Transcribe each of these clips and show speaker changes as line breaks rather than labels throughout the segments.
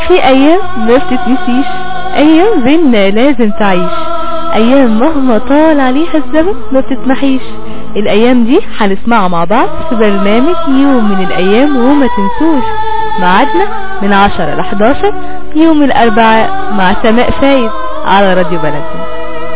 في ايام ما بتتنسيش ايام بينا لازم تعيش ايام مهما طال عليها الزمن ما بتتمحيش الايام دي هنسمعها مع بعض في برنامج يوم من الايام وما تنسوش ميعادنا من 10 ل 11 يوم الاربعاء مع سماء فايد على راديو بلدنا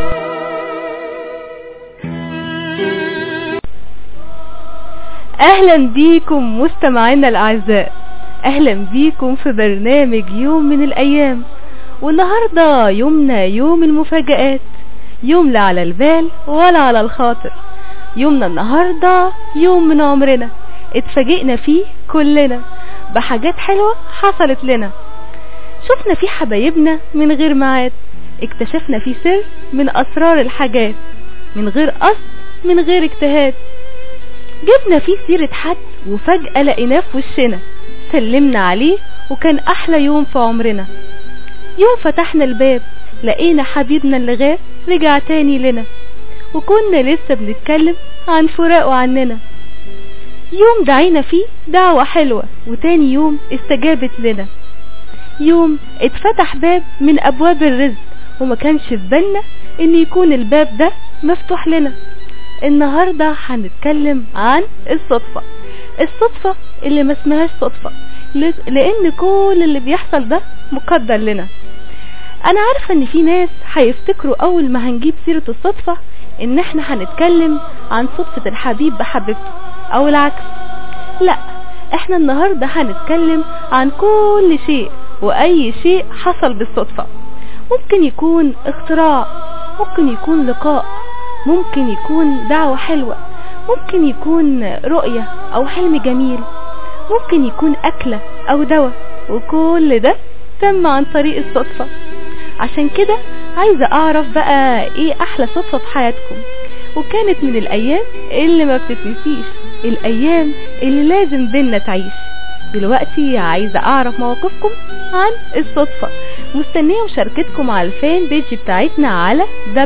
اهلا بيكم مستمعينا الاعزاء اهلا بيكم في برنامج يوم من الايام والنهاردة يومنا يوم المفاجآت يوم لا على البال ولا على الخاطر يومنا النهاردة يوم من عمرنا اتفاجئنا فيه كلنا بحاجات حلوة حصلت لنا شفنا فيه حبايبنا من غير معاد اكتشفنا فيه سر من اسرار الحاجات من غير قصد من غير اجتهاد جبنا فيه سيرة حد وفجأة لقيناه في وشنا سلمنا عليه وكان احلى يوم في عمرنا يوم فتحنا الباب لقينا حبيبنا اللي غاب رجع تاني لنا وكنا لسه بنتكلم عن فراقه عننا يوم دعينا فيه دعوة حلوة وتاني يوم استجابت لنا يوم اتفتح باب من ابواب الرزق وما كانش في بالنا ان يكون الباب ده مفتوح لنا النهاردة هنتكلم عن الصدفة الصدفة اللي ما اسمهاش صدفة لان كل اللي بيحصل ده مقدر لنا انا عارفة ان في ناس هيفتكروا اول ما هنجيب سيرة الصدفة ان احنا هنتكلم عن صدفة الحبيب بحبيبته او العكس لا احنا النهاردة هنتكلم عن كل شيء واي شيء حصل بالصدفة ممكن يكون اختراع ممكن يكون لقاء ممكن يكون دعوة حلوة ممكن يكون رؤية او حلم جميل ممكن يكون اكلة او دواء وكل ده تم عن طريق الصدفة عشان كده عايزة اعرف بقى ايه احلى صدفة في حياتكم وكانت من الايام اللي ما بتتنسيش الايام اللي لازم بينا تعيش دلوقتي عايزة اعرف مواقفكم عن الصدفة مستنية مشاركتكم على الفان بيج بتاعتنا على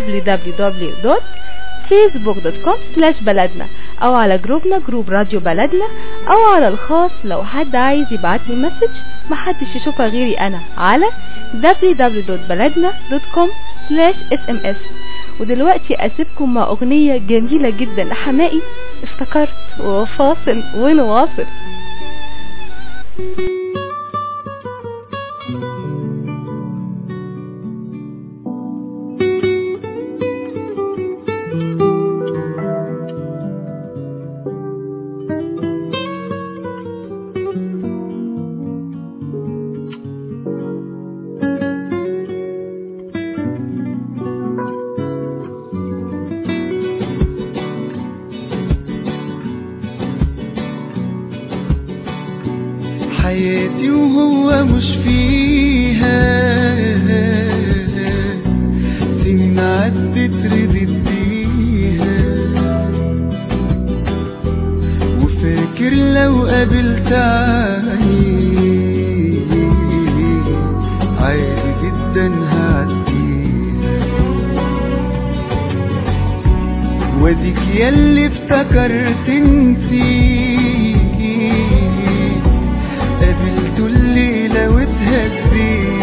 www.facebook.com بلدنا او على جروبنا جروب راديو بلدنا او على الخاص لو حد عايز يبعتلي مسج محدش يشوفها غيري انا على www.baladna.com sms ودلوقتي اسيبكم مع اغنية جميلة جدا لحمائي افتكرت وفاصل ونواصل
حياتي وهو مش فيها سنين عدت ردت بيها وفاكر لو قابلت عيني عادي جدا هعديها واديك ياللي افتكرت نسيت قابلته الليلة واتهزيت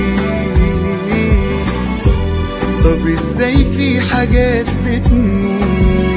طب ازاي في حاجات بتموت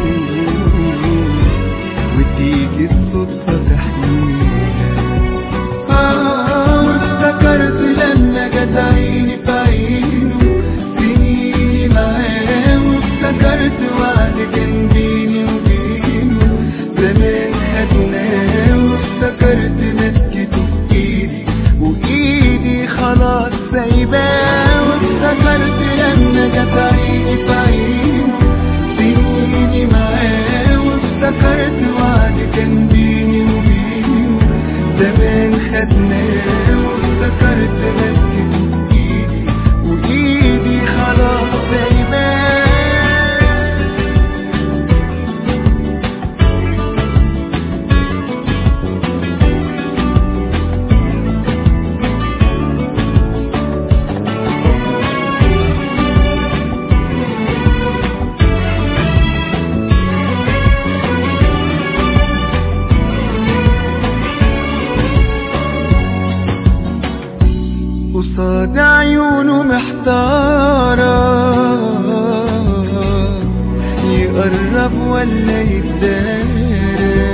وتيجي الصدفة تحميها آه وافتكرت لما جت عيني في عينه سنيني معاه وافتكرت وعد كان بيني وبينه زمان خدناه وافتكرت مسكته في ايدي وايدي خلاص سايباه وافتكرت لما جت عيني في عينه سنيني معاه وافتكرت وعد كان بيني وبينه زمان خدناه وافتكرت مسكته في ايدي وايدي خلاص سايباه محتارة يقرب ولا يتدارى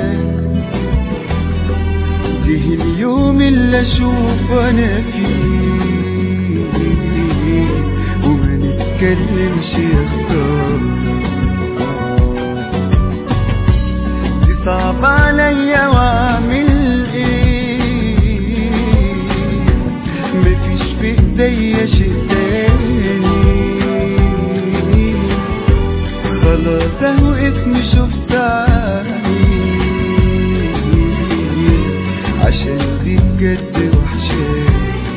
جه اليوم اللي اشوف انا فيه وما نتكلمش يا خسارة دي صعب عليا واعمل ايه مفيش في ايديا شيء تاني خلاص اهو اسمي شفت عيني عشان دي بجد وحشاني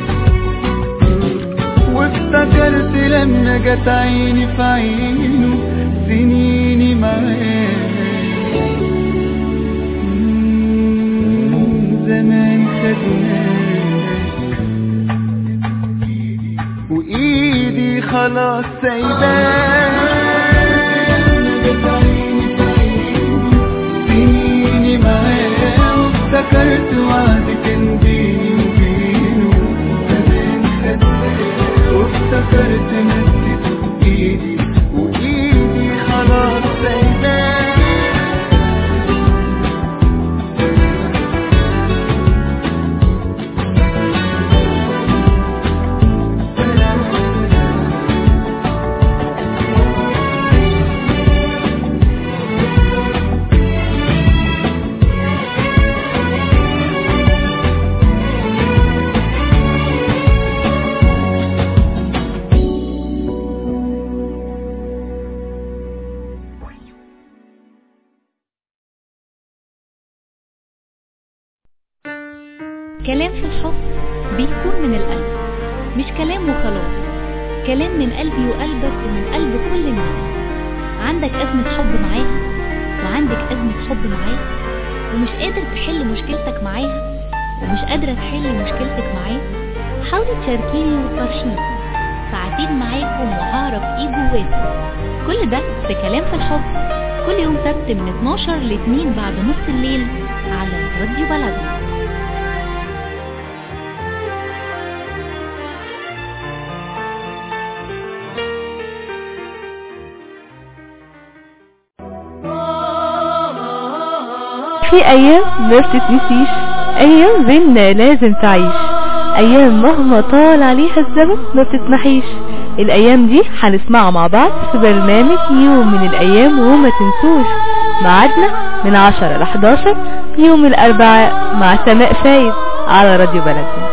وافتكرت لما جت عيني في عينه سنيني معاه مم، زمان خدناه وايدي خلاص سايباه سنيني معاه وافتكرت وعد كان بيني وبينه زمان خدناه وافتكرت مسكته بايدي وايدي خلاص سايباه
كلام في الحب بيكون من القلب مش كلام وخلاص كلام من قلبي وقلبك ومن قلب كل الناس عندك أزمة حب معاها وعندك أزمة حب معاه ومش قادر تحل مشكلتك معاها ومش قادرة تحل مشكلتك معاه حاولي تشاركيني وتفرشيني ساعتين معاكم وهعرف ايه جواكم كل ده في كلام في الحب كل يوم سبت من 12 ل 2 بعد نص الليل على راديو بلدنا
في ايام ما بتتنسيش ايام بينا لازم تعيش ايام مهما طال عليها الزمن ما بتتمحيش الايام دي هنسمعها مع بعض في برنامج يوم من الايام وما تنسوش ميعادنا من 10 ل 11 يوم الاربعاء مع سماء فايد على راديو بلدنا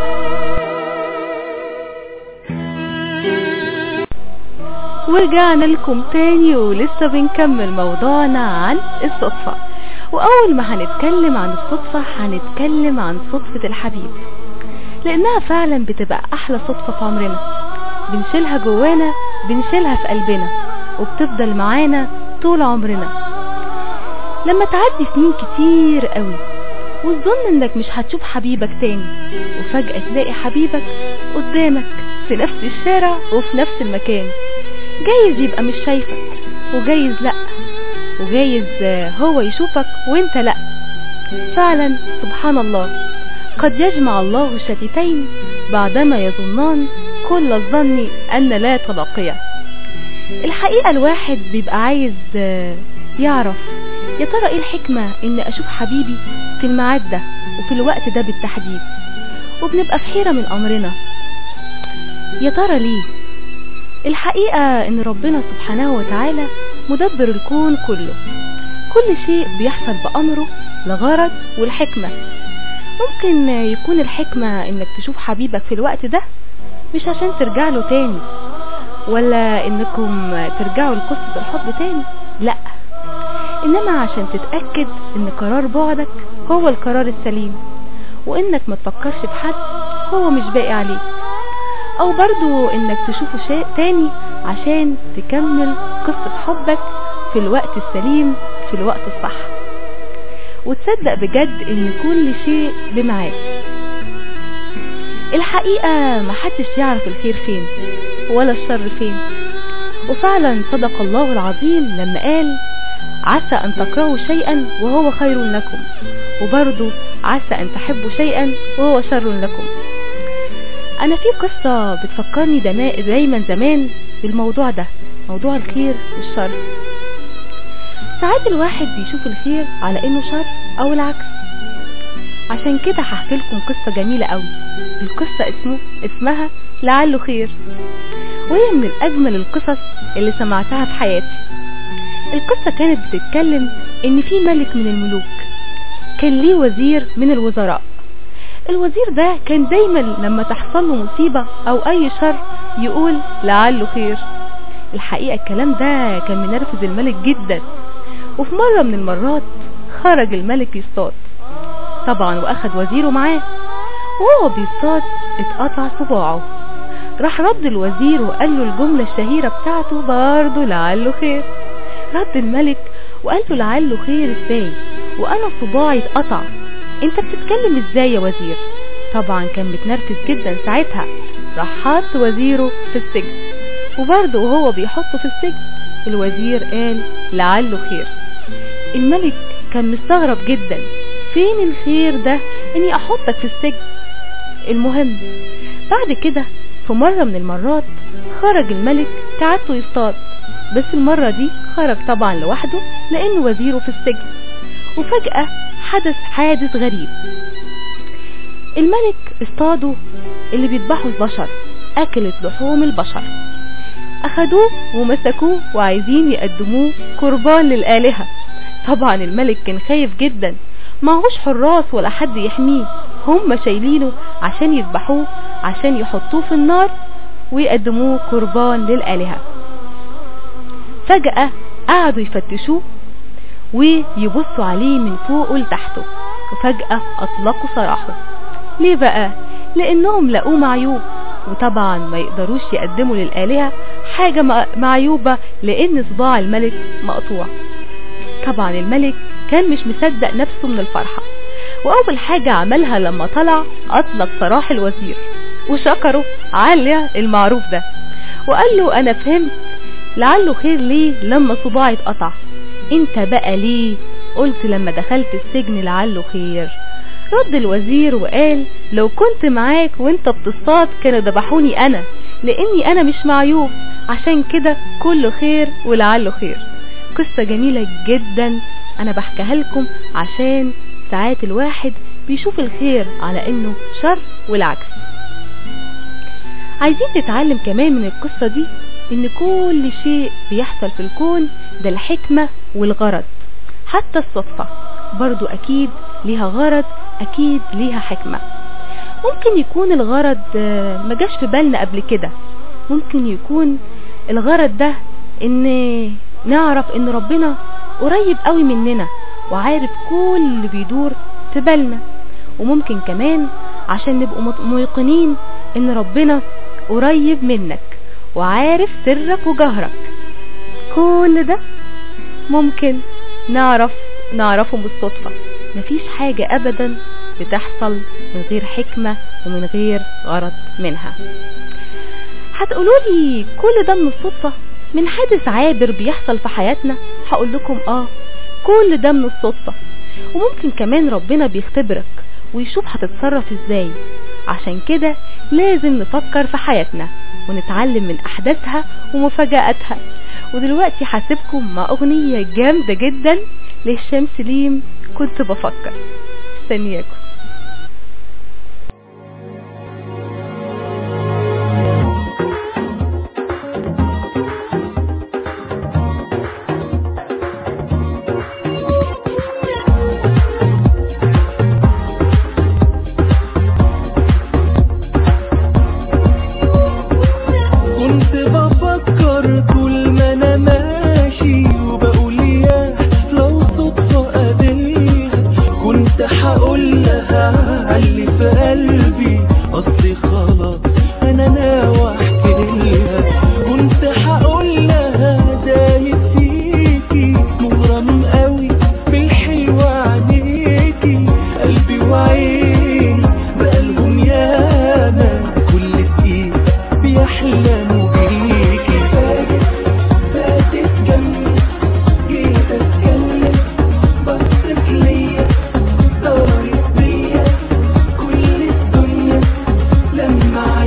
ورجعنا لكم تاني ولسه بنكمل موضوعنا عن الصدفة وأول ما هنتكلم عن الصدفة هنتكلم عن صدفة الحبيب لأنها فعلا بتبقى أحلى صدفة في عمرنا بنشيلها جوانا بنشيلها في قلبنا وبتفضل معانا طول عمرنا لما تعدي سنين كتير قوي وتظن انك مش هتشوف حبيبك تاني وفجأة تلاقي حبيبك قدامك في نفس الشارع وفي نفس المكان جايز يبقى مش شايفك وجايز لأ وجايز هو يشوفك وانت لأ فعلا سبحان الله قد يجمع الله الشتيتين بعدما يظنان كل الظن أن لا تلاقيا الحقيقة الواحد بيبقى عايز يعرف يا ترى ايه الحكمة ان اشوف حبيبي في الميعاد ده وفي الوقت ده بالتحديد وبنبقى في حيرة من امرنا يا ترى ليه الحقيقة ان ربنا سبحانه وتعالى مدبر الكون كله كل شيء بيحصل بأمره لغرض والحكمة ممكن يكون الحكمة انك تشوف حبيبك في الوقت ده مش عشان ترجع له تاني ولا انكم ترجعوا لقصة الحب تاني لا انما عشان تتأكد ان قرار بعدك هو القرار السليم وانك ما تفكرش في حد هو مش باقي عليك او برضو انك تشوفه شيء تاني عشان تكمل قصة حبك في الوقت السليم في الوقت الصح وتصدق بجد ان كل شيء بميعاد الحقيقة محدش يعرف الخير فين ولا الشر فين وفعلا صدق الله العظيم لما قال عسى أن تكرهوا شيئا وهو خير لكم وبرضو عسى أن تحبوا شيئا وهو شر لكم انا في قصة بتفكرني دما- دايما زمان بالموضوع ده موضوع الخير والشر ساعات الواحد بيشوف الخير على انه شر او العكس عشان كده هحكي لكم قصة جميلة قوي القصة اسمه اسمها لعله خير وهي من اجمل القصص اللي سمعتها في حياتي القصة كانت بتتكلم ان في ملك من الملوك كان ليه وزير من الوزراء الوزير ده كان دايما لما تحصل له مصيبة او اي شر يقول لعله خير الحقيقة الكلام ده كان منرفز الملك جدا وفي مرة من المرات خرج الملك يصطاد طبعا واخد وزيره معاه وهو بيصطاد اتقطع صباعه راح رد الوزير وقال له الجملة الشهيرة بتاعته برضه لعله خير رد الملك وقال له لعله خير ازاي وانا صباعي اتقطع انت بتتكلم ازاي يا وزير طبعا كان متنرفز جدا ساعتها راح حط وزيره في السجن وبرضه وهو بيحطه في السجن الوزير قال لعله خير الملك كان مستغرب جدا فين الخير ده اني احطك في السجن المهم بعد كده في مرة من المرات خرج الملك كعادته يصطاد بس المرة دي خرج طبعا لوحده لأن وزيره في السجن وفجأة حدث حادث غريب الملك اصطادوا اللي بيذبحوا البشر أكلت لحوم البشر أخدوه ومسكوه وعايزين يقدموه قربان للآلهة طبعا الملك كان خايف جدا معهوش حراس ولا حد يحميه هم شايلينه عشان يذبحوه عشان يحطوه في النار ويقدموه قربان للآلهة فجأة قعدوا يفتشوه ويبصوا عليه من فوقه لتحته وفجأة أطلقوا سراحه ليه بقى؟ لأنهم لقوه معيوب وطبعا ما يقدروش يقدموا للآلهة حاجة م- معيوبة لأن صباع الملك مقطوع طبعا الملك كان مش مصدق نفسه من الفرحة وأول حاجة عملها لما طلع أطلق سراح الوزير وشكره على المعروف ده وقال له أنا فهمت لعله خير ليه لما صباعي اتقطع انت بقى ليه قلت لما دخلت السجن لعله خير رد الوزير وقال لو كنت معاك وانت بتصطاد كانوا ذبحوني انا لاني انا مش معيوب عشان كده كله خير ولعله خير قصة جميلة جدا انا بحكيها لكم عشان ساعات الواحد بيشوف الخير على انه شر والعكس عايزين نتعلم كمان من القصة دي ان كل شيء بيحصل في الكون ده الحكمة والغرض حتى الصدفة برضو اكيد ليها غرض اكيد ليها حكمة ممكن يكون الغرض آه، ما جاش في بالنا قبل كده ممكن يكون الغرض ده ان نعرف ان ربنا قريب قوي مننا وعارف كل اللي بيدور في بالنا وممكن كمان عشان نبقوا مط- موقنين ان ربنا قريب منك وعارف سرك وجهرك كل ده ممكن نعرف نعرفه بالصدفة مفيش حاجة ابدا بتحصل من غير حكمة ومن غير غرض منها هتقولوا لي كل ده من الصدفة من حادث عابر بيحصل في حياتنا هقول لكم اه كل ده من الصدفة وممكن كمان ربنا بيختبرك ويشوف هتتصرف ازاي عشان كده لازم نفكر في حياتنا ونتعلم من احداثها ومفاجآتها ودلوقتي هسيبكم مع اغنية جامدة جدا لهشام سليم كنت بفكر استنياكم
كنت بفكر طول ما انا ماشي وبقول ياه لو صدفة قابلها كنت هقول لها علي في قلبي اصلي خلاص انا ناوي احكي لها كنت هقول لها دايب فيكي مغرم قوي بالحلوة عينيكي قلبي وعيني بقالهم ياما كل دقيقة بيحلموا بيكي فاتت فاتت جنبي جيت اتكلم بصت ليا دارت بيا كل الدنيا لما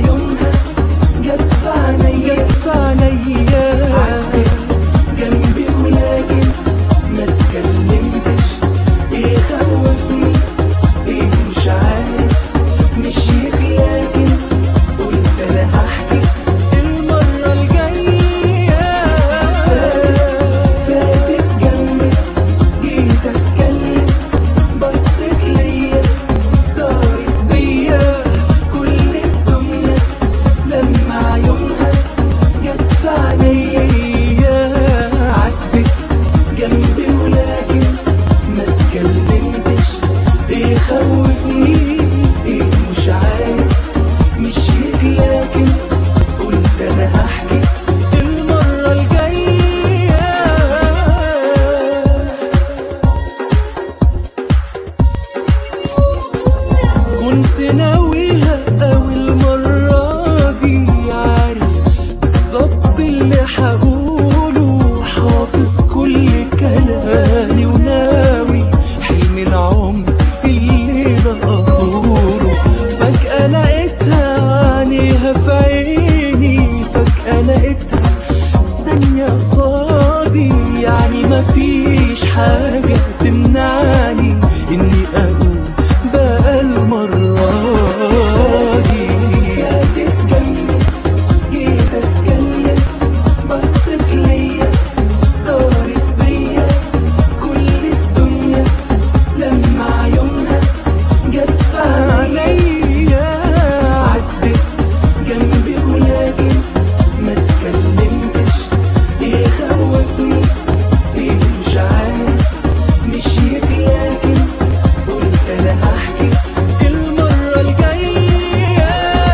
كنت ناويها أول مرة دي عارف بالظبط اللي هقوله حافظ كل كلامي وناوي حلم العمر اللي بقوله فجأة لقيتها عينيها في عيني فجأة لقيتها ثانية فاضي يعني مفيش حاجة تمنعني إني أقول بقى المرة دي تتكلم جيت أتكلم بصت ليا دارت بيا كل الدنيا لما عيونها جت في عينيا عدت جنبي ولكن ما اتكلمتش ايه خوفني ايه مش عارف مشيت لكن قلت انا هحكي المرة الجاية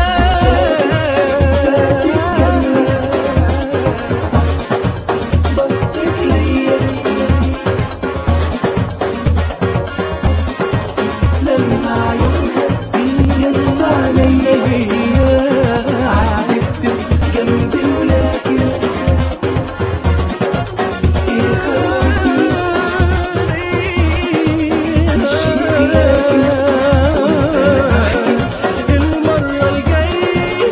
بصت ليا لما عيونها جت عليا عرفت جنبي ولكن ايه خوفني مشيت لكن قلت انا هحكي المرة الجاية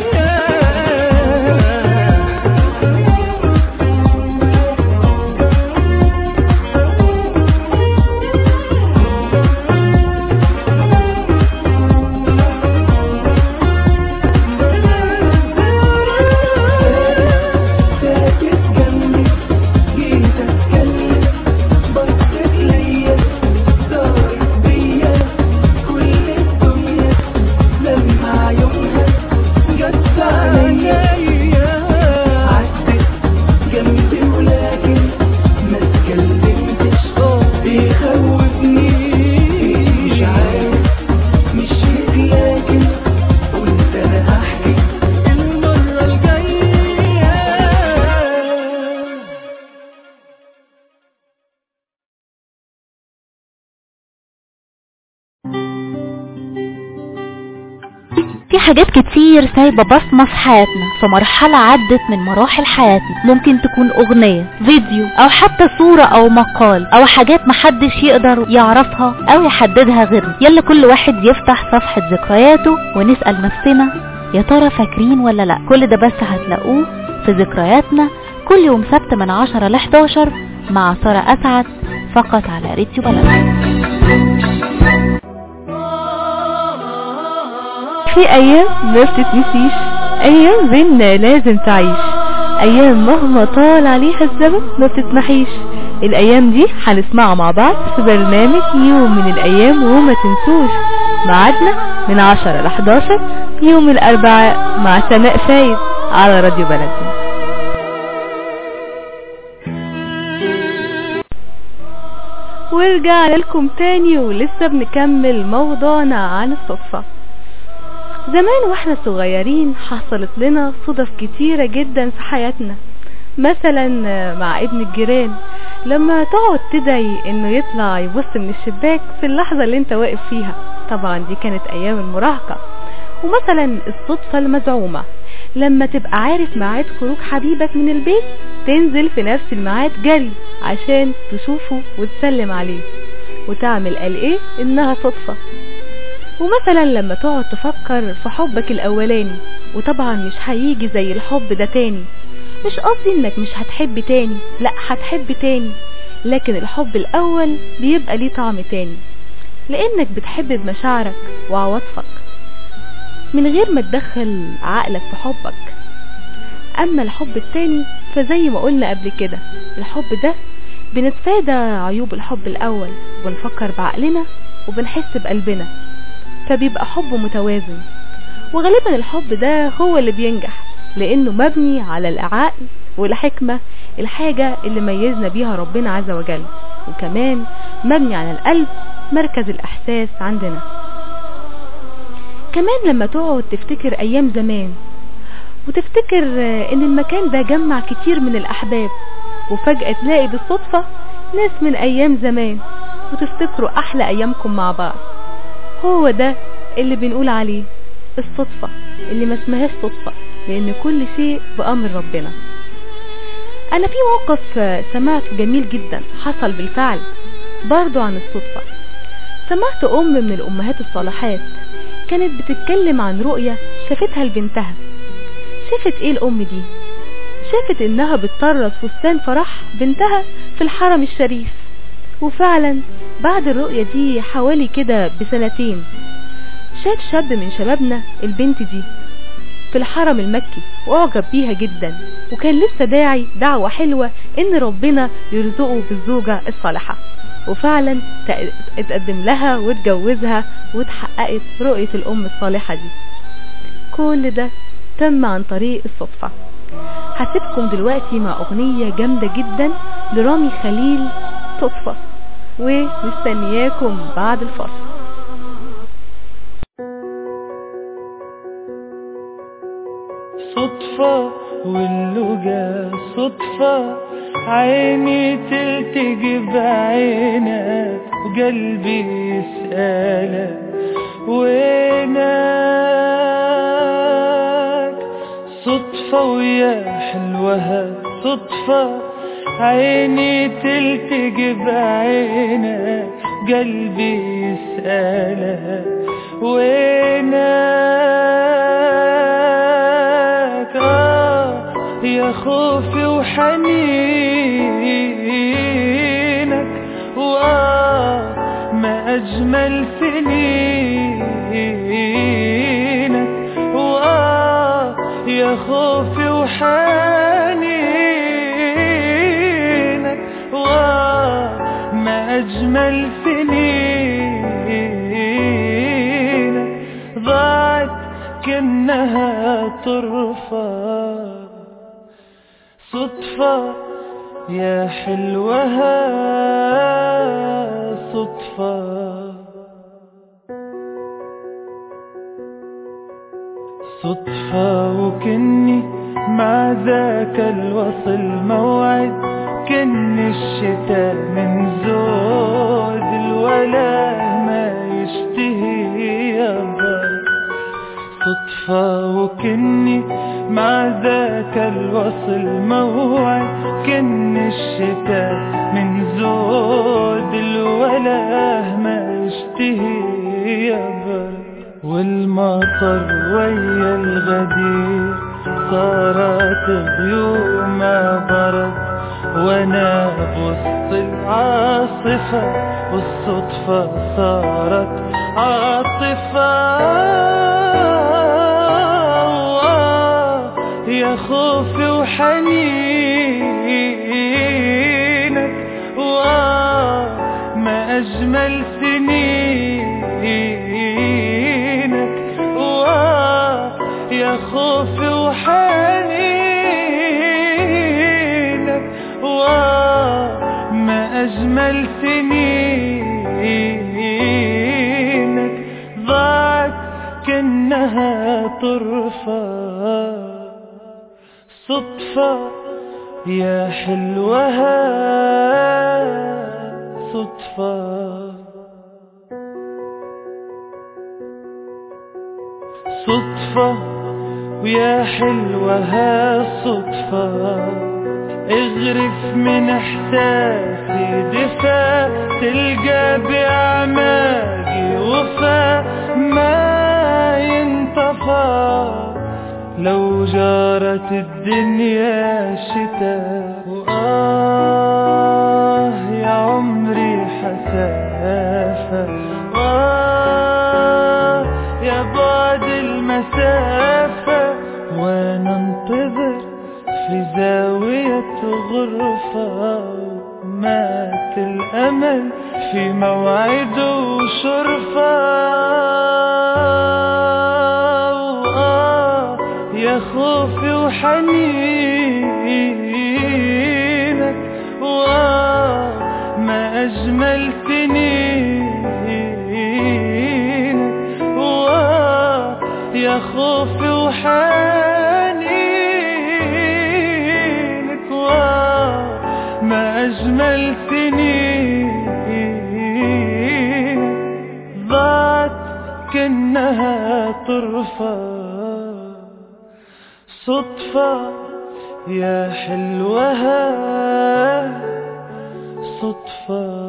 ساكت جنبي جيت اتكلم بصت ليا دارت بيا كل الدنيا لما عيونها جت عليا عدت جنبي ولكن ما اتكلمتش ايه خوفني مش عارف مشيت لكن قلت انا هحكي المرة الجاية
في حاجات كتير سايبة بصمة في حياتنا في مرحلة عدت من مراحل حياتنا ممكن تكون اغنية فيديو او حتى صورة او مقال او حاجات محدش يقدر يعرفها او يحددها غيرنا يلا كل واحد يفتح صفحة ذكرياته ونسأل نفسنا يا ترى فاكرين ولا لا كل ده بس هتلاقوه في ذكرياتنا كل يوم سبت من 10 ل 11 مع سارة اسعد فقط على راديو بلد
في ايام ما بتتنسيش ايام بينا لازم تعيش ايام مهما طال عليها الزمن ما بتتمحيش الايام دي هنسمعها مع بعض في برنامج يوم من الايام وما تنسوش ميعادنا من 10 ل 11 يوم الاربعاء مع سماء فايد على راديو بلدنا ورجعنا لكم تاني ولسه بنكمل موضوعنا عن الصدفة زمان واحنا صغيرين حصلت لنا صدف كتيرة جدا في حياتنا مثلا مع ابن الجيران لما تقعد تدعي انه يطلع يبص من الشباك في اللحظة اللي انت واقف فيها طبعا دي كانت ايام المراهقة ومثلا الصدفة المزعومة لما تبقى عارف ميعاد خروج حبيبك من البيت تنزل في نفس الميعاد جري عشان تشوفه وتسلم عليه وتعمل قال ايه انها صدفة ومثلا لما تقعد تفكر في حبك الاولاني وطبعا مش هيجي زي الحب ده تاني مش قصدي انك مش هتحب تاني لا هتحب تاني لكن الحب الاول بيبقى ليه طعم تاني لانك بتحب بمشاعرك وعواطفك من غير ما تدخل عقلك في حبك اما الحب التاني فزي ما قلنا قبل كده الحب ده بنتفادى عيوب الحب الاول وبنفكر بعقلنا وبنحس بقلبنا فبيبقى حب متوازن وغالبا الحب ده هو اللي بينجح لانه مبني على العقل والحكمة الحاجة اللي ميزنا بيها ربنا عز وجل وكمان مبني على القلب مركز الاحساس عندنا كمان لما تقعد تفتكر ايام زمان وتفتكر ان المكان ده جمع كتير من الاحباب وفجأة تلاقي بالصدفة ناس من ايام زمان وتفتكروا احلى ايامكم مع بعض هو ده اللي بنقول عليه الصدفة اللي ما اسمهاش صدفة لأن كل شيء بأمر ربنا أنا في موقف آه، سمعته جميل جدا حصل بالفعل برضو عن الصدفة سمعت أم من الأمهات الصالحات كانت بتتكلم عن رؤية شافتها لبنتها شافت ايه الأم دي شافت انها بتطرز فستان فرح بنتها في الحرم الشريف وفعلا بعد الرؤية دي حوالي كده بسنتين شاف شاب من شبابنا البنت دي في الحرم المكي واعجب بيها جدا وكان لسه داعي دعوة حلوة ان ربنا يرزقه بالزوجة الصالحة وفعلا تق- اتقدم لها واتجوزها واتحققت رؤية الام الصالحة دي كل ده تم عن طريق الصدفة هسيبكم دلوقتي مع اغنية جامدة جدا لرامي خليل صدفة ومستنياكم بعد الفاصل
صدفة واللجا صدفة عيني تلتقي بعينك وقلبي يسألك وينك صدفة ويا حلوها صدفة عيني تلتقي بعينك قلبي يسألك وينك آه يا خوفي وحنينك وآه ما أجمل سنينك وآه يا خوفي وحنينك وآه ما أجمل سنينك ضاعت كأنها طرفة صدفة يا حلوها صدفة صدفة وكني مع ذاك الوصل موعد كني الشتاء من زود الولا ما يشتهي يظهر صدفة وكني مع ذاك الوصل موعد كني الشتاء من زود الولا ما يشتهي يظهر والمطر ويا الغدير صارت غيوم برد وانا بوسط العاصفة والصدفة صارت عاطفة يا خوفي وحنينك وآه ما أجمل سنينك وآه يا خوفي وحنينك وآه ما أجمل سنينك ضاعت كأنها طرفة صدفة يا حلوها صدفة صدفة ويا حلوها صدفة اغرف من احساسي دفا تلقى باعماقي وفا ما ينطفى لو جارت الدنيا شتاء وآه يا عمري حسافة وآه يا بعد المسافة وانا انتظر في زاوية غرفة مات الأمل في موعد وشرفة وآه يا خوفي وحنينك وآه ما أجمل سنينك وآه يا خوفي وحنينك وآه ما أجمل سنينك ضاعت كأنها إنها طرفة صدفة يا حلوها صدفة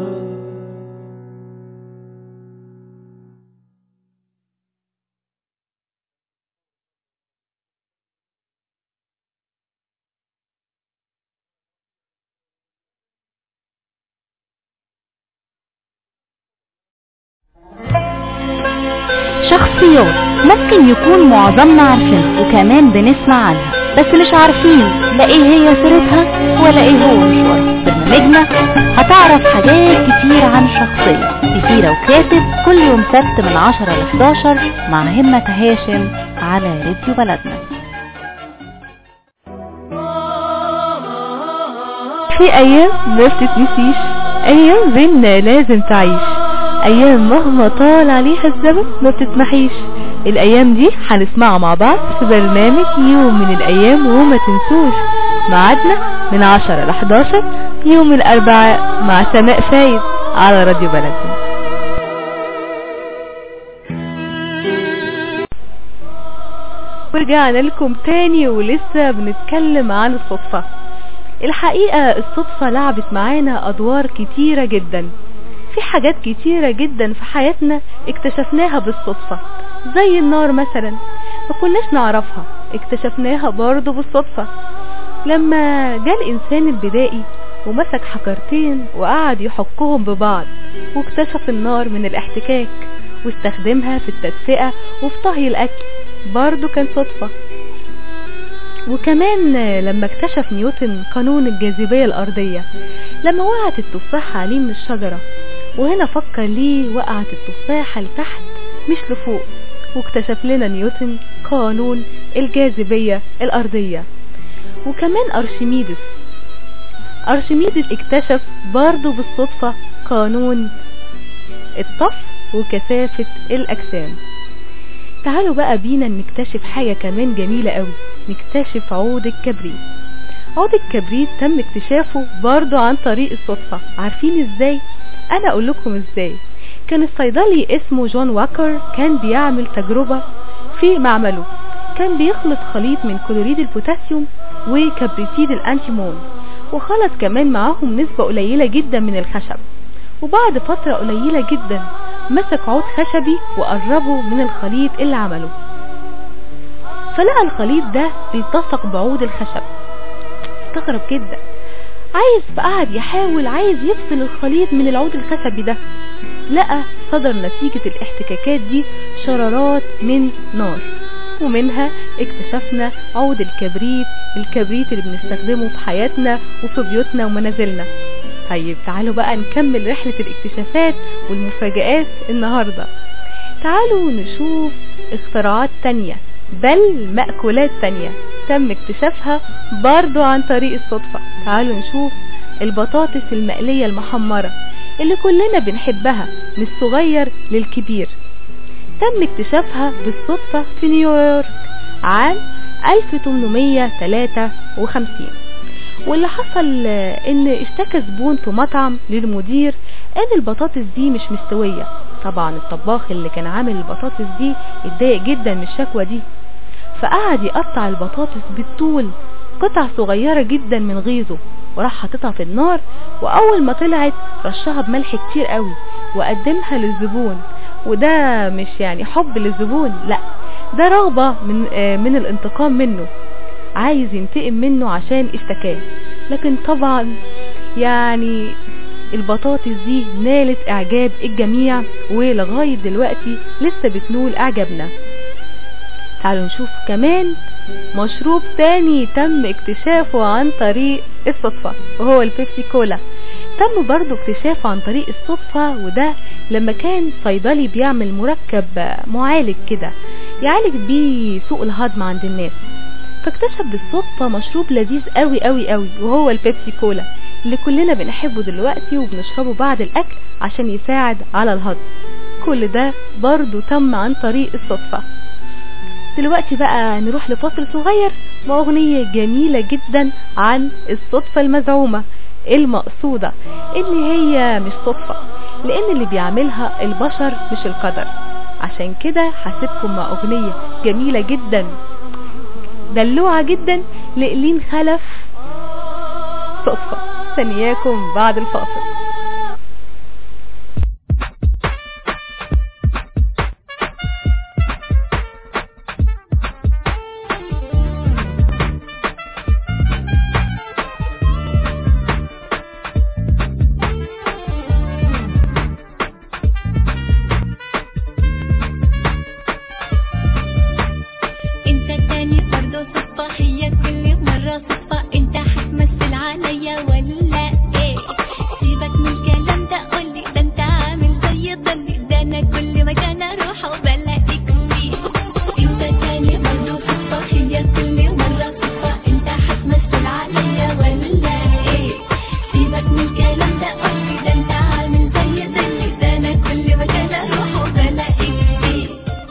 شخصيات ممكن يكون معظمنا عارفينها وكمان بنسمع عنها بس مش عارفين لا ايه هي سيرتها ولا ايه هو مشوارها برنامجنا هتعرف حاجات كتير عن شخصية في سيرة وكاتب كل يوم سبت من 10 ل 11 مع همة هاشم على راديو بلدنا
في ايام ما بتتنسيش ايام بينا لازم تعيش ايام مهما طال عليها الزمن ما بتتمحيش الايام دي هنسمعها مع بعض في برنامج يوم من الايام وما تنسوش ميعادنا من 10 ل 11 يوم الاربعاء مع سماء فايد على راديو بلدنا ورجعنا لكم تاني ولسه بنتكلم عن الصدفة الحقيقة الصدفة لعبت معانا أدوار كتيرة جدا في حاجات كتيرة جدا في حياتنا اكتشفناها بالصدفة زي النار مثلا ما كناش نعرفها اكتشفناها برضو بالصدفة لما جاء الإنسان البدائي ومسك حجرتين وقعد يحكهم ببعض واكتشف النار من الاحتكاك واستخدمها في التدفئة وفي طهي الأكل برضو كان صدفة وكمان لما اكتشف نيوتن قانون الجاذبية الأرضية لما وقعت التفاحة عليه من الشجرة وهنا فكر ليه وقعت التفاحة لتحت مش لفوق واكتشف لنا نيوتن قانون الجاذبية الأرضية وكمان أرشميدس أرشميدس اكتشف برضه بالصدفة قانون الطف وكثافة الأجسام تعالوا بقى بينا نكتشف حاجة كمان جميلة قوي نكتشف عود الكبريت عود الكبريت تم اكتشافه برضو عن طريق الصدفة عارفين ازاي انا اقول لكم ازاي كان الصيدلي اسمه جون واكر كان بيعمل تجربة في معمله كان بيخلط خليط من كلوريد البوتاسيوم وكبريتيد الانتيمون وخلط كمان معاهم نسبة قليلة جدا من الخشب وبعد فترة قليلة جدا مسك عود خشبي وقربه من الخليط اللي عمله فلقى الخليط ده بيتسق بعود الخشب استغرب جدا عايز فقعد يحاول عايز يفصل الخليط من العود الخشبي ده لقى صدر نتيجة الاحتكاكات دي شرارات من نار ومنها اكتشفنا عود الكبريت الكبريت اللي بنستخدمه في حياتنا وفي بيوتنا ومنازلنا طيب تعالوا بقى نكمل رحلة الاكتشافات والمفاجآت النهاردة تعالوا نشوف اختراعات تانية بل مأكولات تانية تم اكتشافها برضو عن طريق الصدفة تعالوا نشوف البطاطس المقلية المحمرة اللي كلنا بنحبها من الصغير للكبير تم اكتشافها بالصدفة في نيويورك عام 1853 واللي حصل ان اشتكى زبون في مطعم للمدير ان البطاطس دي مش مستوية طبعا الطباخ اللي كان عامل البطاطس دي اتضايق جدا من الشكوى دي فقعد يقطع البطاطس بالطول قطع صغيرة جدا من غيظه وراح حاططها في النار واول ما طلعت رشها بملح كتير قوي وقدمها للزبون وده مش يعني حب للزبون لا ده رغبة من, آه من الانتقام منه عايز ينتقم منه عشان اشتكاه لكن طبعا يعني البطاطس دي نالت اعجاب الجميع ولغاية دلوقتي لسه بتنول اعجابنا تعالوا نشوف كمان مشروب تاني تم اكتشافه عن طريق الصدفة وهو البيبسي كولا تم برضو اكتشافه عن طريق الصدفة وده لما كان صيدلي بيعمل مركب معالج كده يعالج بيه سوء الهضم عند الناس فاكتشف بالصدفة مشروب لذيذ قوي قوي قوي وهو البيبسي كولا اللي كلنا بنحبه دلوقتي وبنشربه بعد الاكل عشان يساعد على الهضم كل ده برضو تم عن طريق الصدفة دلوقتي بقى نروح لفصل صغير واغنية جميلة جدا عن الصدفة المزعومة المقصودة اللي هي مش صدفة لان اللي بيعملها البشر مش القدر عشان كده هسيبكم مع اغنية جميلة جدا دلوعة جدا لإلين خلف صدفة ثانياكم بعد الفاصل
انت تاني برضه صدفة هي كل مرة صدفة انت هتمثل عليا ولا ايه سيبك من الكلام ده قولي ده انت عامل زي ضلي ده انا كل مكان اروح وبلاقيك فيه انت تاني برضه صدفة هي كل مرة صدفة انت هتمثل عليا ولا ايه سيبك من الكلام ده قولي ده انت عامل زي ضلي ده انا كل مكان اروح وبلاقيك فيه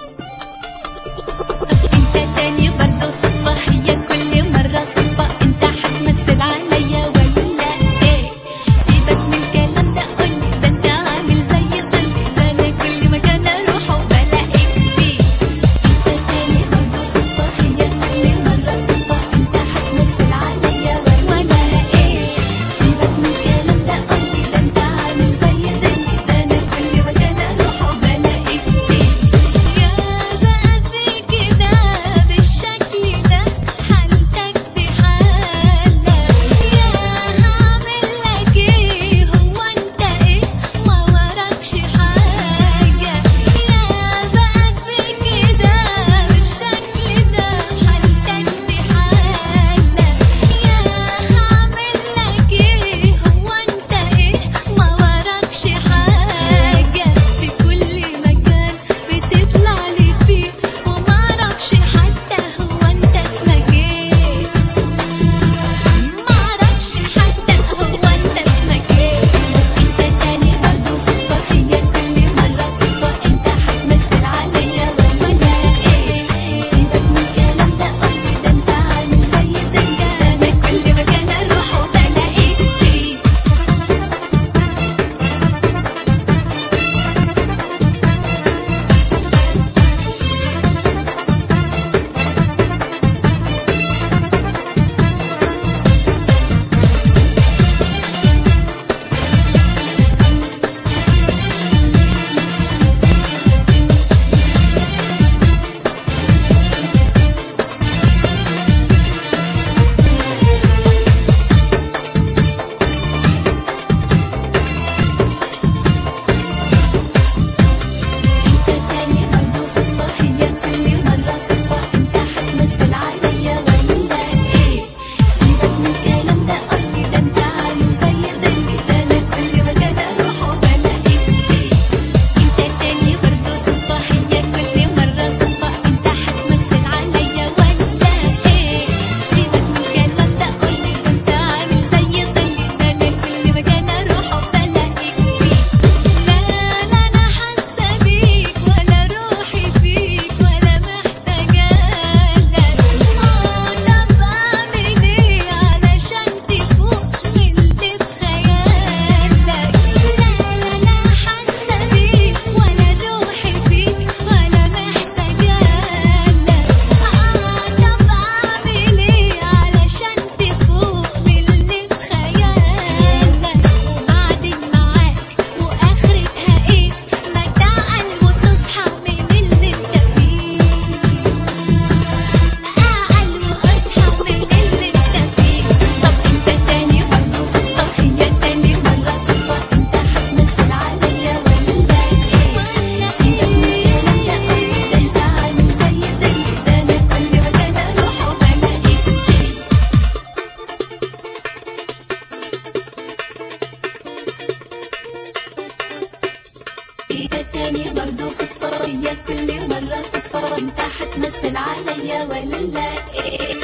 انت تاني برضه صدفة هي كل مرة صدفة انت هتمثل عليا ولا ايه سيبك من الكلام ده قولي ده انت عامل زي ضلي ده انا كل مكان اروح وبلاقيك فيه انت تاني برضه صدفة هي كل مرة صدفة انت هتمثل عليا ولا ايه سيبك من الكلام ده قولي ده انت عامل زي ضلي ده انا كل مكان اروح وبلاقيك فيه يا بقى في كده بالشكل ده حالتك بحالك يا هعمل لك ايه هو انت ايه ما وراكش حاجة يا بقى في كده بالشكل ده حالتك بحالك يا هعمل لك ايه هو انت ايه ما وراكش حاجة في كل مكان بتطلع لي فيه وما اعرفش حتى هو انت اسمك ايه ما اعرفش حتى هو انت اسمك ايه انت تاني برضه صدفة هي كل مرة صدفة انت هتمثل عليا ولا ايه سيبك من الكلام ده قولي ده انت عامل زي الدنيا انا كل مكان اروح وبلاقيك فيه انت تاني برضه صدفة هي كل مرة صدفة انت هتمثل عليا ولا ايه سيبك من الكلام ده قولي ده انت عامل زي ضلي ده انا كل مكان اروح وبلاقيك فيه انت تاني برضه صدفة هي كل مرة صدفة انت هتمثل عليا ولا ايه سيبك من الكلام ده قولي ده انت عامل زي ضلي ده انا كل مكان اروح وبلاقيك فيه لا لا انا حاسه بيك ولا روحي فيك ولا محتاجه لك اه طب اعمل ايه علشان تفوق من اللي في خيالك لا لا انا حاسه بيك ولا روحي فيك ولا محتاجه لك اه طب اعمل ايه علشان تفوق من اللي في خيالك وبعدين معاك واخرتها ايه ما تعقل وتصحى من اللي انت فيه اعقل واصحى من اللي انت فيه طب انت تاني برضه صدفة هي تاني مرة صدفة انت هتمثل عليا ولا ايه سيبك من الكلام ده قولي ده انت عامل زي ضلي ده انا كل مكان اروح وبلاقيك فيه انت تاني برضه صدفة هي كل مرة صدفة انت هتمثل عليا ولا ايه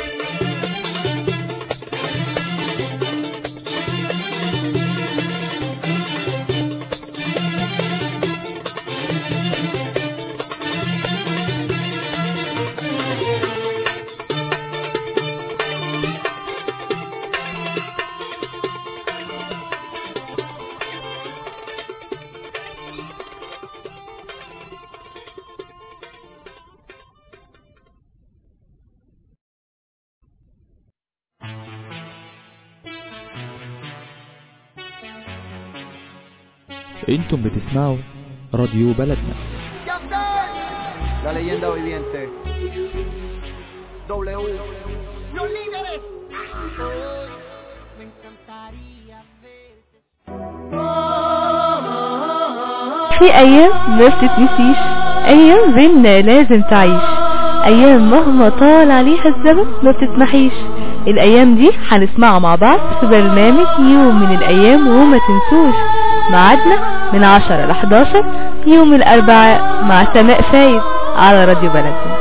انتم بتسمعوا راديو بلدنا
La leyenda viviente. W.
في ايام ما بتتنسيش ايام بينا لازم تعيش ايام مهما طال عليها الزمن ما بتتمحيش الايام دي هنسمعها مع بعض في برنامج يوم من الايام وما تنسوش ميعادنا من 10 ل 11 يوم الاربعاء مع سماء فايد على راديو بلدنا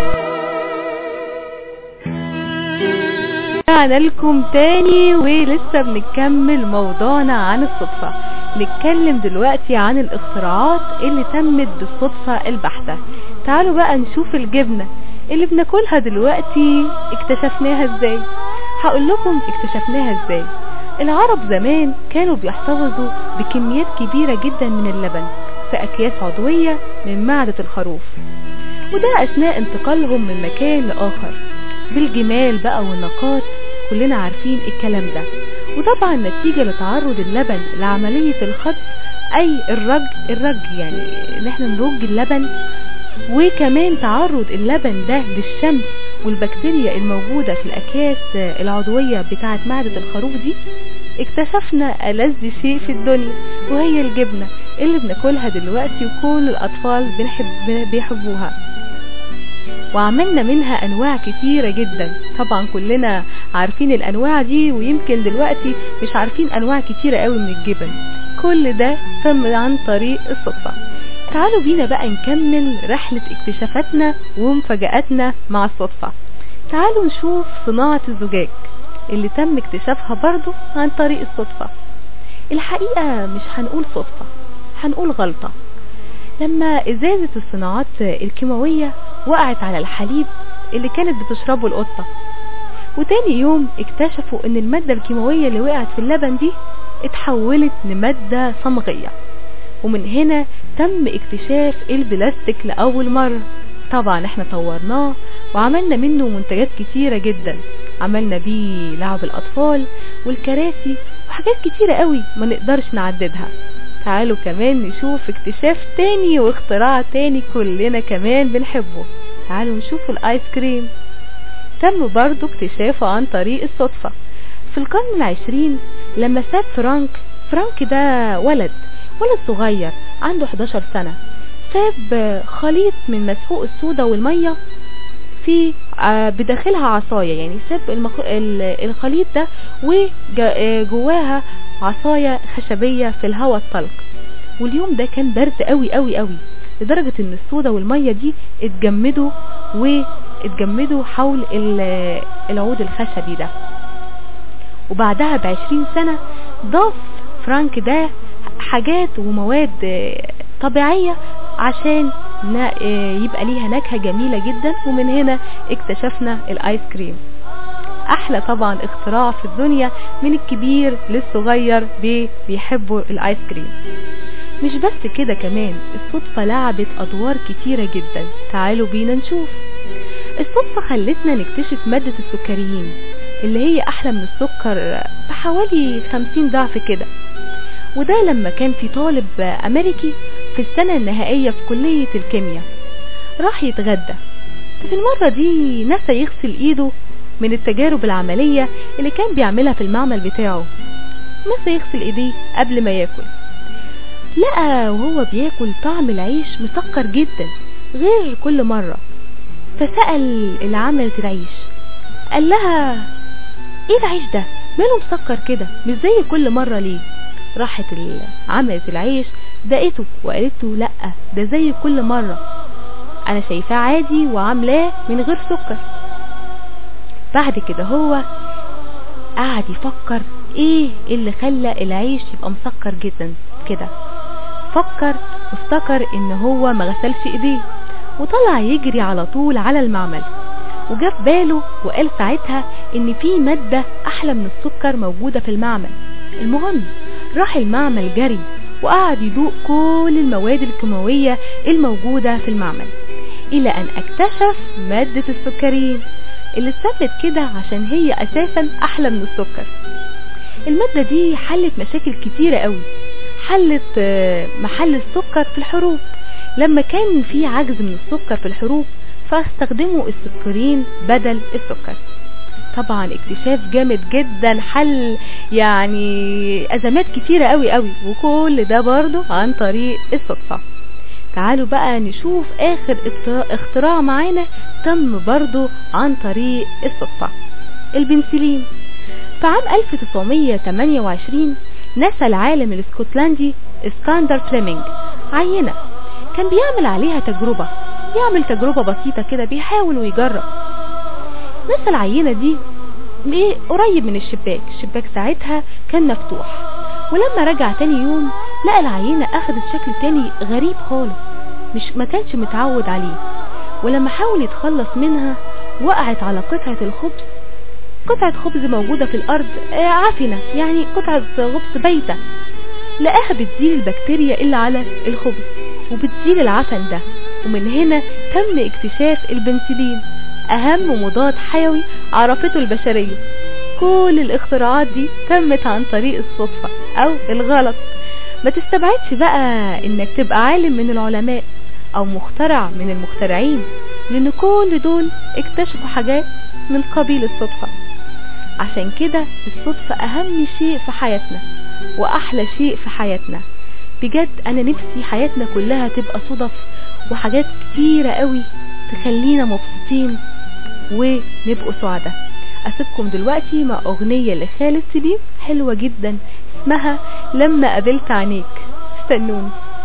رجعنا لكم تاني ولسه بنكمل موضوعنا عن الصدفة نتكلم دلوقتي عن الاختراعات اللي تمت بالصدفة البحتة تعالوا بقى نشوف الجبنة اللي بناكلها دلوقتي اكتشفناها ازاي هقول لكم اكتشفناها ازاي العرب زمان كانوا بيحتفظوا بكميات كبيرة جدا من اللبن في اكياس عضوية من معدة الخروف وده اثناء انتقالهم من مكان لاخر بالجمال بقى والنقاط كلنا عارفين الكلام ده وطبعا نتيجة لتعرض اللبن لعملية الخط اي الرج الرج يعني ان احنا نرج اللبن وكمان تعرض اللبن ده للشمس والبكتيريا الموجودة في الأكياس العضوية بتاعة معدة الخروف دي اكتشفنا ألذ شيء في الدنيا وهي الجبنة اللي بناكلها دلوقتي وكل الأطفال بنحب بيحبوها وعملنا منها انواع كتيرة جدا طبعا كلنا عارفين الانواع دي ويمكن دلوقتي مش عارفين انواع كتيرة قوي من الجبن كل ده تم عن طريق الصدفة تعالوا بينا بقى نكمل رحلة اكتشافاتنا ومفاجآتنا مع الصدفة تعالوا نشوف صناعة الزجاج اللي تم اكتشافها برضو عن طريق الصدفة الحقيقة مش هنقول صدفة هنقول غلطة لما ازازة الصناعات الكيماوية وقعت على الحليب اللي كانت بتشربه القطة وتاني يوم اكتشفوا ان المادة الكيماوية اللي وقعت في اللبن دي اتحولت لمادة صمغية ومن هنا تم اكتشاف البلاستيك لأول مرة طبعا احنا طورناه وعملنا منه منتجات كتيرة جدا عملنا بيه لعب الأطفال والكراسي وحاجات كتيرة قوي ما نقدرش نعددها تعالوا كمان نشوف اكتشاف تاني واختراع تاني كلنا كمان بنحبه تعالوا نشوف الايس كريم تم برضو اكتشافه عن طريق الصدفة في القرن العشرين لما ساب فرانك فرانك ده ولد ولد صغير عنده 11 سنة ساب خليط من مسحوق الصودا والمية في بداخلها عصاية يعني ساب المخ... الخليط ده وجواها عصاية خشبية في الهواء الطلق واليوم ده كان برد قوي قوي قوي لدرجة ان الصودا والمية دي اتجمدوا واتجمدوا حول العود الخشبي ده وبعدها بعشرين سنة ضاف فرانك ده حاجات ومواد طبيعية عشان يبقى ليها نكهة جميلة جدا ومن هنا اكتشفنا الايس كريم احلى طبعا اختراع في الدنيا من الكبير للصغير بيحبوا الايس كريم مش بس كده كمان الصدفة لعبت ادوار كتيرة جدا تعالوا بينا نشوف الصدفة خلتنا نكتشف مادة السكريين اللي هي احلى من السكر بحوالي خمسين ضعف كده وده لما كان في طالب امريكي في السنة النهائية في كلية الكيمياء راح يتغدى في المرة دي نسى يغسل ايده من التجارب العملية اللي كان بيعملها في المعمل بتاعه نسى يغسل ايديه قبل ما ياكل لقى وهو بياكل طعم العيش مسكر جدا غير كل مرة فسأل اللي عملت العيش قال لها ايه العيش ده ماله مسكر كده مش زي كل مرة ليه راحت عملت العيش دقته وقالت له لا ده زي كل مرة انا شايفاه عادي وعاملاه من غير سكر بعد كده هو قعد يفكر ايه اللي خلى العيش يبقى مسكر جدا كده فكر وافتكر ان هو ما غسلش ايديه وطلع يجري على طول على المعمل وجاب باله وقال ساعتها ان في مادة احلى من السكر موجودة في المعمل المهم راح المعمل جري وقعد يدوق كل المواد الكيماوية الموجودة في المعمل الى ان اكتشف مادة السكرين اللي اتثبت كده عشان هي اساسا احلى من السكر المادة دي حلت مشاكل كتيرة قوي حلت آه، محل السكر في الحروب لما كان في عجز من السكر في الحروب فاستخدموا السكرين بدل السكر طبعا اكتشاف جامد جدا حل يعني ازمات كتيرة قوي قوي وكل ده برضو عن طريق الصدفة تعالوا بقى نشوف اخر اختراع- اختراع معانا تم برضو عن طريق الصدفة البنسلين في عام 1928 نسى العالم الاسكتلندي اسكندر فليمنج عينة كان بيعمل عليها تجربة يعمل تجربة بسيطة كده بيحاول ويجرب نسى العينة دي ايه قريب من الشباك الشباك ساعتها كان مفتوح ولما رجع تاني يوم لقى العينة اخدت شكل تاني غريب خالص مش ما كانش متعود عليه ولما حاول يتخلص منها وقعت على قطعة الخبز قطعة خبز موجودة في الأرض آه، عفنة يعني قطعة خبز بايتة لقاها بتزيل البكتيريا اللي على الخبز وبتزيل العفن ده ومن هنا تم اكتشاف البنسلين أهم مضاد حيوي عرفته البشرية كل الاختراعات دي تمت عن طريق الصدفة أو الغلط ما تستبعدش بقى انك تبقى عالم من العلماء او مخترع من المخترعين لان كل دول اكتشفوا حاجات من قبيل الصدفة عشان كده الصدفة اهم شيء في حياتنا واحلى شيء في حياتنا بجد انا نفسي حياتنا كلها تبقى صدف وحاجات كتيرة قوي تخلينا مبسوطين ونبقوا سعداء اسيبكم دلوقتي مع اغنية لخالد سليم حلوة جدا اسمها لما قابلت عينيك استنوني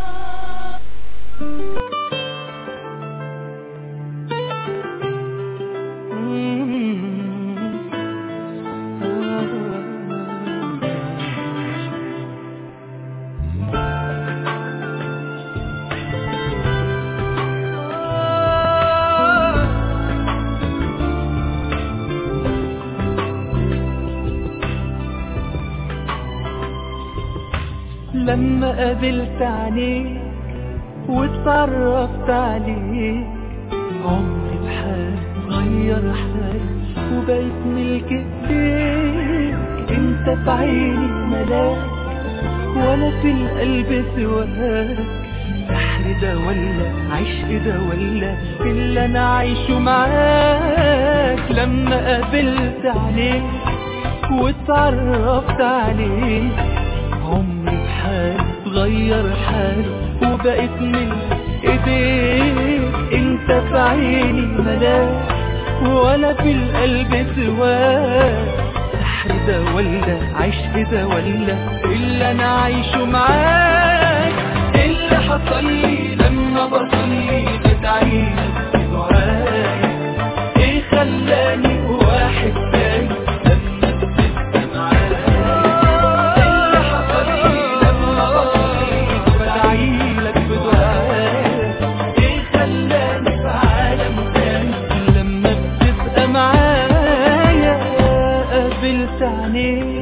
لما قابلت عينيك واتعرفت عليك عمري بحالي غير حالي وبقيت ملك ايديك انت في عيني ملاك وانا في القلب سواك سحر ده ولا عشق ده ولا اللي انا عايشه معاك لما قابلت عليك واتعرفت عليك عمري بحالي اتغير حالي وبقيت من ايديك انت في عيني ملاك وانا في القلب سواك سحر ده ولا عشق ده ولا اللي انا عايشه معاك اللي حصل لي لما بصلي بدعيلك بدعايا ايه خلاني واحد تاني لما بتبقى معايا اللي حصل لي لما بصلي بدعيلك بدعايا ايه خلاني في عالم تاني لما بتبقى معايا قابلت عينيك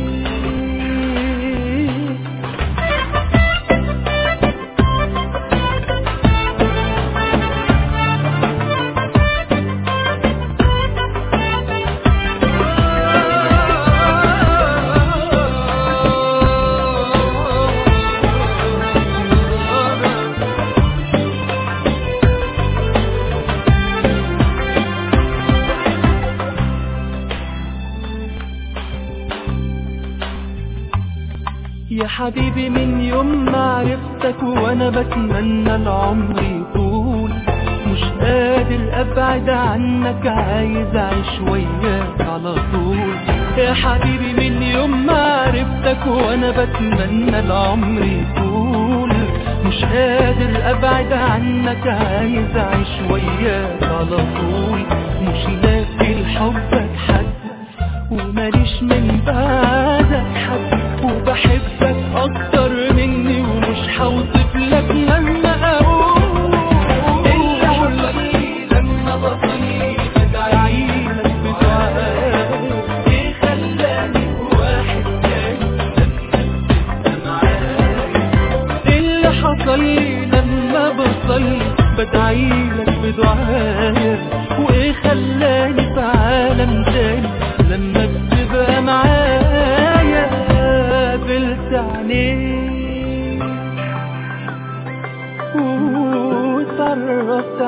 يا حبيبي من يوم ما عرفتك وانا بتمنى العمر يطول مش قادر ابعد عنك عايز اعيش وياك على طول يا حبيبي من يوم ما عرفتك وانا بتمنى العمر يطول مش قادر ابعد عنك عايز اعيش وياك على طول مش لاقي لحبك حد وماليش من بعدك حد وبحبك اكتر مني ومش هوصف لك لما اقول اللي حصل لي لما بصلي بدعيلك بدعاء ايه خلاني واحد تاني لما تبقى معايا اللي حصل لي لما بصلي بدعيلك بدعايا وايه خلاني في عالم تاني لما بتبقى معايا قابلت عينيك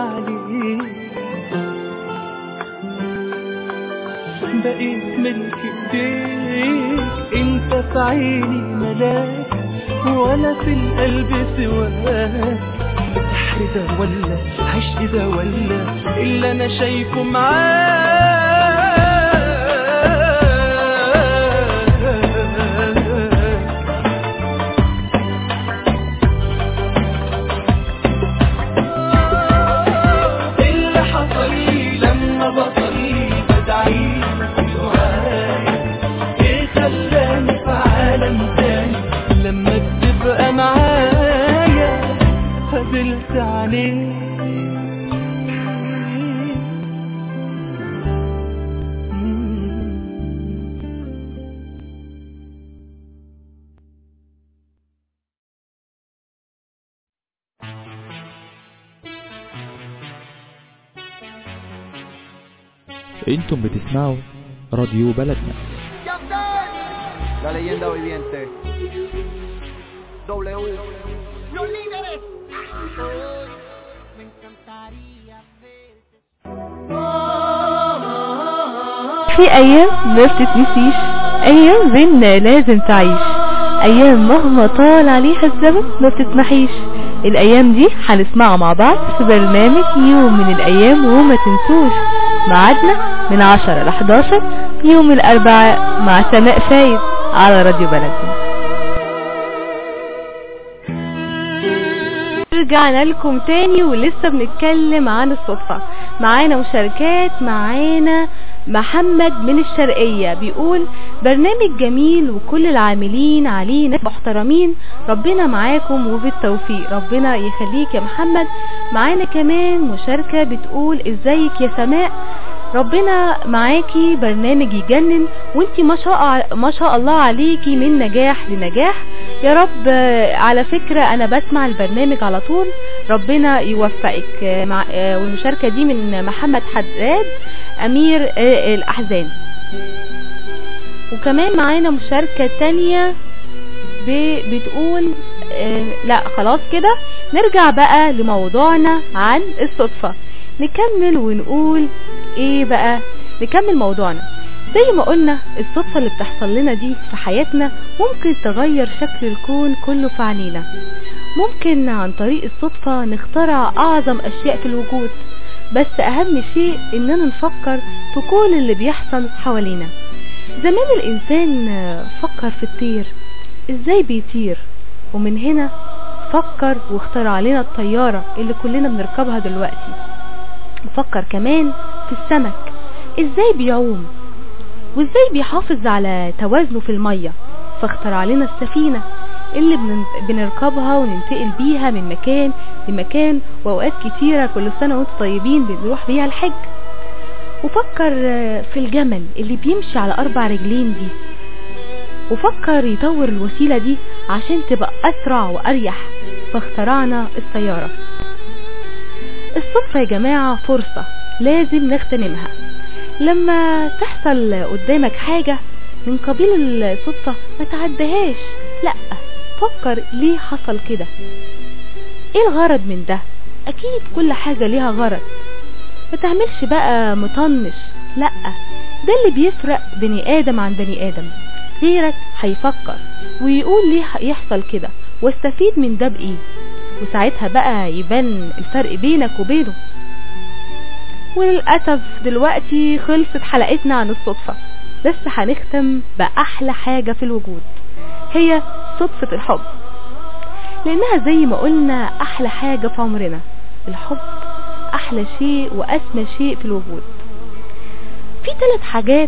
عليك بقيت ملك ايديك انت في عيني ملاك وانا في القلب سواك سحر ده ولا عشق ده ولا اللي انا شايفه معاك اللي حصل لي لما بصلي بدعيلك دعايا ايه خلاني في عالم تاني لما بتبقى معايا فضلت عليك
انتم بتسمعوا راديو بلدنا
La leyenda viviente. W. Los líderes.
في ايام ما بتتنسيش ايام بينا لازم تعيش ايام مهما طال عليها الزمن ما بتتمحيش الايام دي هنسمعها مع بعض في برنامج يوم من الايام وما تنسوش ميعادنا من 10 ل 11 يوم الاربعاء مع سماء فايد على راديو بلدنا رجعنا لكم تاني ولسه بنتكلم عن الصدفة معانا مشاركات معانا محمد من الشرقية بيقول برنامج جميل وكل العاملين عليه ناس محترمين ربنا معاكم وبالتوفيق ربنا يخليك يا محمد معانا كمان مشاركة بتقول ازيك يا سماء ربنا معاكي برنامج يجنن وانتي ما شاء ما شاء الله عليكي من نجاح لنجاح يا رب آه، على فكرة انا بسمع البرنامج على طول ربنا يوفقك آه، مع آه، والمشاركة دي من محمد حداد امير آه، الاحزان وكمان معانا مشاركة تانية ب- بتقول آه، لا خلاص كده نرجع بقى لموضوعنا عن الصدفة نكمل ونقول ايه بقى نكمل موضوعنا زي ما قلنا الصدفة اللي بتحصل لنا دي في حياتنا ممكن تغير شكل الكون كله في عينينا ممكن عن طريق الصدفة نخترع أعظم أشياء في الوجود بس أهم شيء إننا نفكر في كل اللي بيحصل حوالينا زمان الإنسان آه، فكر في الطير إزاي بيطير ومن هنا فكر واخترع لنا الطيارة اللي كلنا بنركبها دلوقتي وفكر كمان في السمك ازاي بيعوم وازاي بيحافظ على توازنه في المية فاخترع لنا السفينة اللي بن- بنركبها وننتقل بيها من مكان لمكان واوقات كتيرة كل سنة وانتم طيبين بنروح بيها الحج وفكر آه، في الجمل اللي بيمشي على اربع رجلين دي وفكر يطور الوسيلة دي عشان تبقى اسرع واريح فاخترعنا السيارة الصدفة يا جماعة فرصة لازم نغتنمها لما تحصل قدامك حاجة من قبيل الصدفة ما تعدهاش لا فكر ليه حصل كده ايه الغرض من ده اكيد كل حاجة ليها غرض ما تعملش بقى مطنش لا ده اللي بيفرق بني ادم عن بني ادم غيرك هيفكر ويقول ليه يحصل كده واستفيد من ده بايه وساعتها بقى يبان الفرق بينك وبينه وللأسف دلوقتي خلصت حلقتنا عن الصدفة بس هنختم بأحلى حاجة في الوجود هي صدفة الحب لأنها زي ما قلنا أحلى حاجة في عمرنا الحب أحلى شيء وأسمى شيء في الوجود في ثلاث حاجات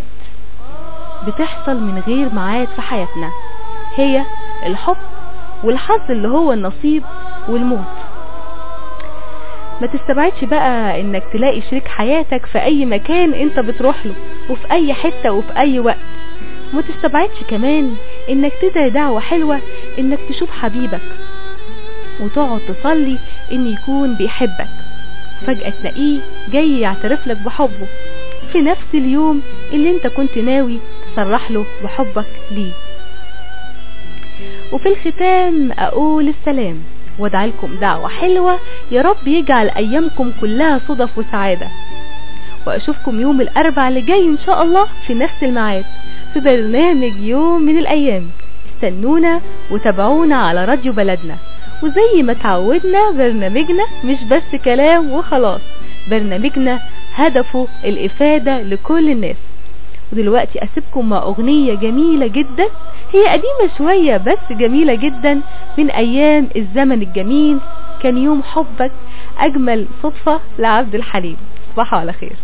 بتحصل من غير ميعاد في حياتنا هي الحب والحظ اللي هو النصيب والموت ما تستبعدش بقى انك تلاقي شريك حياتك في اي مكان انت بتروح له وفي اي حتة وفي اي وقت وما تستبعدش كمان انك تدعي دعوة حلوة انك تشوف حبيبك وتقعد تصلي ان يكون بيحبك فجأة تلاقيه جاي يعترف لك بحبه في نفس اليوم اللي انت كنت ناوي تصرح له بحبك ليه وفي الختام اقول السلام وادعي لكم دعوة حلوة يا رب يجعل أيامكم كلها صدف وسعادة وأشوفكم يوم الأربع اللي جاي إن شاء الله في نفس الميعاد في برنامج يوم من الأيام استنونا وتابعونا على راديو بلدنا وزي ما تعودنا برنامجنا مش بس كلام وخلاص برنامجنا هدفه الإفادة لكل الناس ودلوقتي أسيبكم مع أغنية جميلة جدا هي قديمة شوية بس جميلة جدا من أيام الزمن الجميل كان يوم حبك أجمل صدفة لعبد الحليم صباحو على خير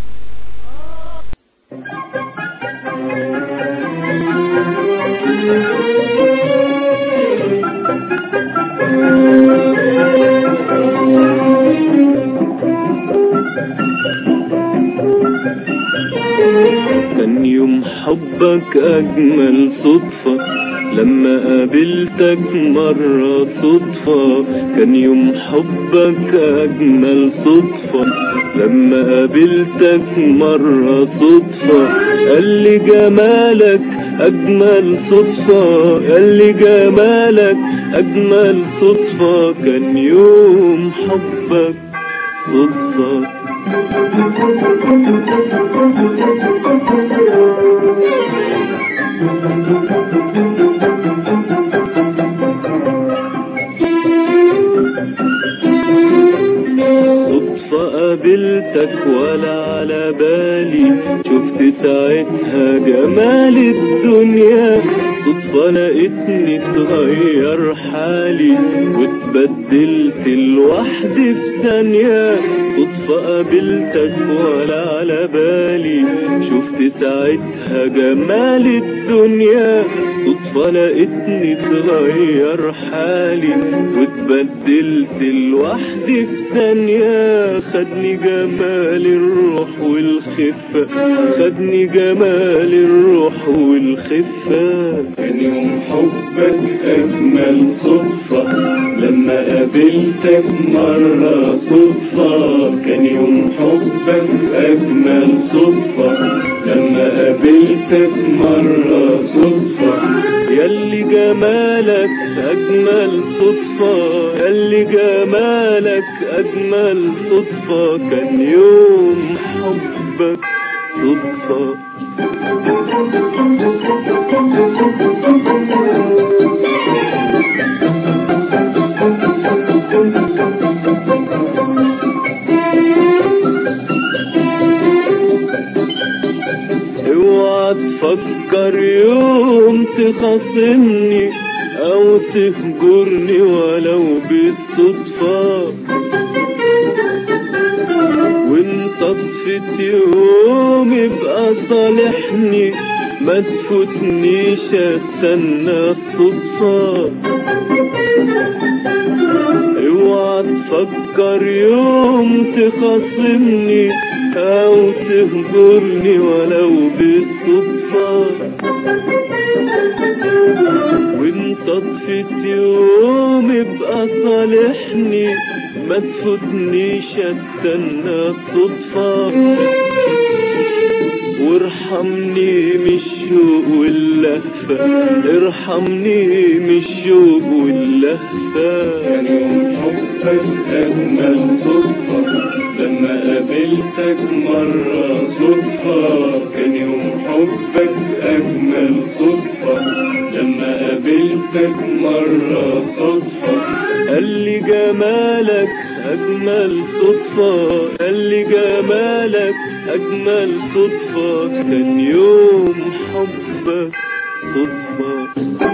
كان يوم حبك أجمل صدفة لما قابلتك مرة صدفة كان يوم حبك أجمل صدفة لما قابلتك مرة صدفة قال لي جمالك أجمل صدفة قال لي جمالك أجمل صدفة كان يوم حبك صدفة صدفة قابلتك ولا على بالي شفت ساعتها جمال الدنيا صدفة لقيتني تغير حالي واتبدلت لوحدي في ثانية صدفة قابلتك ولا على بالي شفت ساعتها جمال الدنيا صدفة لقيتني تغير حالي واتبدلت لوحدي في ثانية خدني جمال الروح والخفة خدني جمال الروح والخفة كان يوم حبك أجمل صدفة لما قابلتك مرة صدفة كان يوم حبك أجمل صدفة لما قابلتك مرة صدفة ياللي جمالك أجمل صدفة ياللي جمالك أجمل صدفة كان يوم حبك صدفة اوعى تفكر يوم تخاصمني او تهجرني ولو بالصدفة وانت طفت يوم يبقى صالحني ما تفوتنيش استنى الصدفة اوعى تفكر يوم تخاصمني او تهجرني ولو بالصدفة وانت طفت يوم يبقى صالحني ما تفوتنيش استنى الصدفة وارحمني من الشوق واللهفة ارحمني من الشوق واللهفة كان يوم حبك أجمل صدفة لما قابلتك مرة صدفة كان يوم حبك أجمل صدفة لما قابلتك مرة صدفة قال لي جمالك أجمل صدفة قال لي جمالك أجمل صدفة كان يوم حبك صدفة